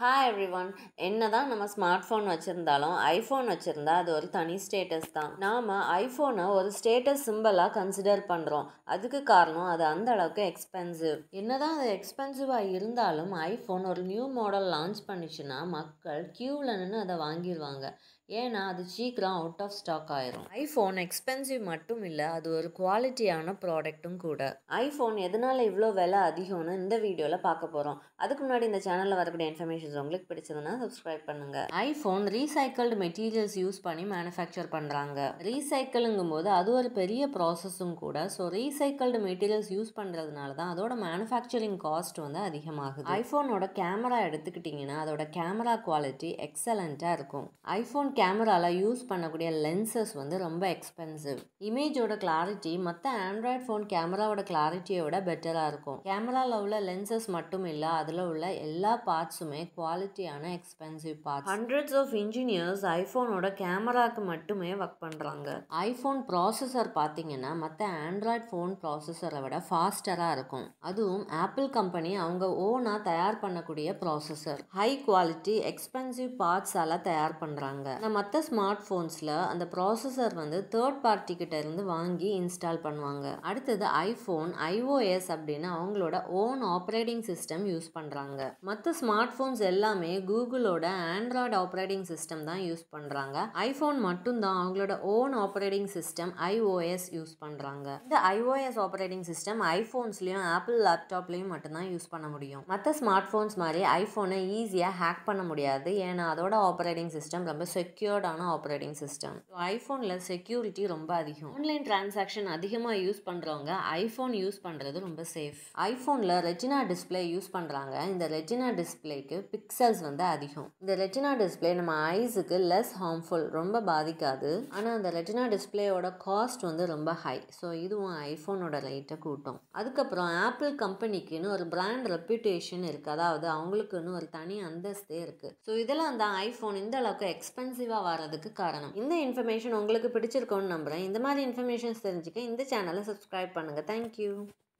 hi everyone என்னதான் நம்ம smart phone வச்சுருந்தாலும் ஐஃபோன் வச்சுருந்தா அது ஒரு தனி ஸ்டேட்டஸ் தான் நாம் ஐஃபோனை ஒரு ஸ்டேட்டஸ் சிம்பிளாக கன்சிடர் பண்ணுறோம் அதுக்கு காரணம் அது அந்த அளவுக்கு எக்ஸ்பென்சிவ் என்னதான் அது எக்ஸ்பென்சிவாக இருந்தாலும் ஐஃபோன் ஒரு நியூ மாடல் லான்ச் பண்ணிச்சுன்னா மக்கள் க்யூவில் நின்று அதை வாங்கிடுவாங்க ஏன்னா அது சீக்கிரம் அவுட் ஆஃப் ஸ்டாக் ஆயிரும் ஐஃபோன் எக்ஸ்பென்சிவ் மட்டும் இல்லை அது ஒரு குவாலிட்டியான ப்ராடக்ட்டும் கூட ஐஃபோன் எதனால் இவ்வளோ விலை அதிகம்னு இந்த வீடியோவில் பார்க்க போகிறோம் அதுக்கு முன்னாடி இந்த சேனலில் வரக்கூடிய இன்ஃபர்மேஷன்ஸ் உங்களுக்கு பிடிச்சதுன்னா சப்ஸ்கிரைப் பண்ணுங்கள் ஐஃபோன் ரீசைக்கிள்டு மெட்டீரியல்ஸ் யூஸ் பண்ணி மேனுஃபேக்சர் பண்ணுறாங்க ரீசைக்கிளுங்கும் போது அது ஒரு பெரிய ப்ராசஸும் கூட ஸோ ரீசைக்கிள்டு மெட்டீரியல்ஸ் யூஸ் பண்ணுறதுனால தான் அதோட மேனுஃபேக்சரிங் காஸ்ட் வந்து அதிகமாகுது ஐஃபோனோட கேமரா எடுத்துக்கிட்டிங்கன்னா அதோட கேமரா குவாலிட்டி எக்ஸலண்ட்டாக இருக்கும் ஐஃபோன் கேமராவில் யூஸ் பண்ணக்கூடிய லென்சஸ் வந்து ரொம்ப எக்ஸ்பென்சிவ் இமேஜோட கிளாரிட்டி மற்ற ஆண்ட்ராய்ட் ஃபோன் கேமராவோட கிளாரிட்டியை விட பெட்டராக இருக்கும் கேமராவில் உள்ள லென்சஸ் மட்டும் இல்லை அதில் உள்ள எல்லா பார்ட்ஸுமே குவாலிட்டியான expensive parts hundreds of engineers ஐஃபோனோட கேமராக்கு மட்டுமே ஒர்க் பண்ணுறாங்க ஐஃபோன் ப்ராசஸர் பார்த்தீங்கன்னா மற்ற ஆண்ட்ராய்ட் ஃபோன் ப்ராசஸரை விட ஃபாஸ்டராக இருக்கும் அதுவும் ஆப்பிள் கம்பெனி அவங்க ஓனாக தயார் பண்ணக்கூடிய ப்ராசஸர் ஹை குவாலிட்டி எக்ஸ்பென்சிவ் பார்ட்ஸால் தயார் பண்ணுறாங்க ஆனால் மற்ற ஸ்மார்ட் ஃபோன்ஸில் அந்த ப்ராசஸர் வந்து தேர்ட் பார்ட்டி கிட்ட இருந்து வாங்கி இன்ஸ்டால் பண்ணுவாங்க அடுத்தது ஐஃபோன் ஐஓஎஸ் அப்படின்னு அவங்களோட ஓன் ஆப்ரேட்டிங் சிஸ்டம் யூஸ் பண்ணுறாங்க மற்ற ஸ்மார்ட் ஃபோன்ஸ் எல்லாமே கூகுளோட ஆண்ட்ராய்டு ஆப்ரேட்டிங் சிஸ்டம் தான் யூஸ் பண்ணுறாங்க ஐஃபோன் மட்டும்தான் அவங்களோட own operating system iOS use பண்ணுறாங்க இந்த ஐஓஎஸ் ஆப்ரேட்டிங் சிஸ்டம் ஐஃபோன்ஸ்லேயும் ஆப்பிள் லேப்டாப்லேயும் மட்டும்தான் யூஸ் பண்ண முடியும் மற்ற ஸ்மார்ட் ஃபோன்ஸ் மாதிரி ஐஃபோனை ஈஸியாக ஹேக் பண்ண முடியாது ஏன்னா அதோட ஆப்ரேட்டிங் சிஸ்டம் ரொம்ப செக்யூர்டான ஆப்ரேட்டிங் சிஸ்டம் ஐஃபோனில் செக்யூரிட்டி ரொம்ப அதிகம் ஆன்லைன் டிரான்சாக்ஷன் அதிகமாக யூஸ் பண்ணுறவங்க ஐஃபோன் யூஸ் பண்ணுறது ரொம்ப சேஃப் ஐஃபோனில் ரெட்டினா டிஸ்பிளே யூஸ் பண்ணுறாங்க இந்த ரெட்டினா டிஸ்பிளேக்கு பிக்சல்ஸ் வந்து அதிகம் இந்த ரெட்டினா டிஸ்பிளே நம்ம ஐஸுக்கு லெஸ் ஹார்ம்ஃபுல் ரொம்ப பாதிக்காது ஆனால் அந்த ரெட்டினா டிஸ்பிளேயோட காஸ்ட் வந்து ரொம்ப ஹை ஸோ இதுவும் ஐஃபோனோட ரேட்டை கூட்டும் அதுக்கப்புறம் ஆப்பிள் கம்பெனிக்குன்னு ஒரு பிராண்ட் ரெப்யூட்டேஷன் இருக்குது அதாவது அவங்களுக்குன்னு ஒரு தனி அந்தஸ்தே இருக்குது ஸோ இதெல்லாம் தான் ஐஃபோன் இந்த அளவுக்கு எக்ஸ்பென்சிவாக வர்றதுக்கு காரணம் இந்த இன்ஃபர்மேஷன் உங்களுக்கு பிடிச்சிருக்கோன்னு நம்புகிறேன் இந்த மாதிரி இன்ஃபர்மேஷன்ஸ் தெரிஞ்சுக்க இந்த சேனலை சப்ஸ்கிரைப் பண்ணுங்கள் தேங்க்யூ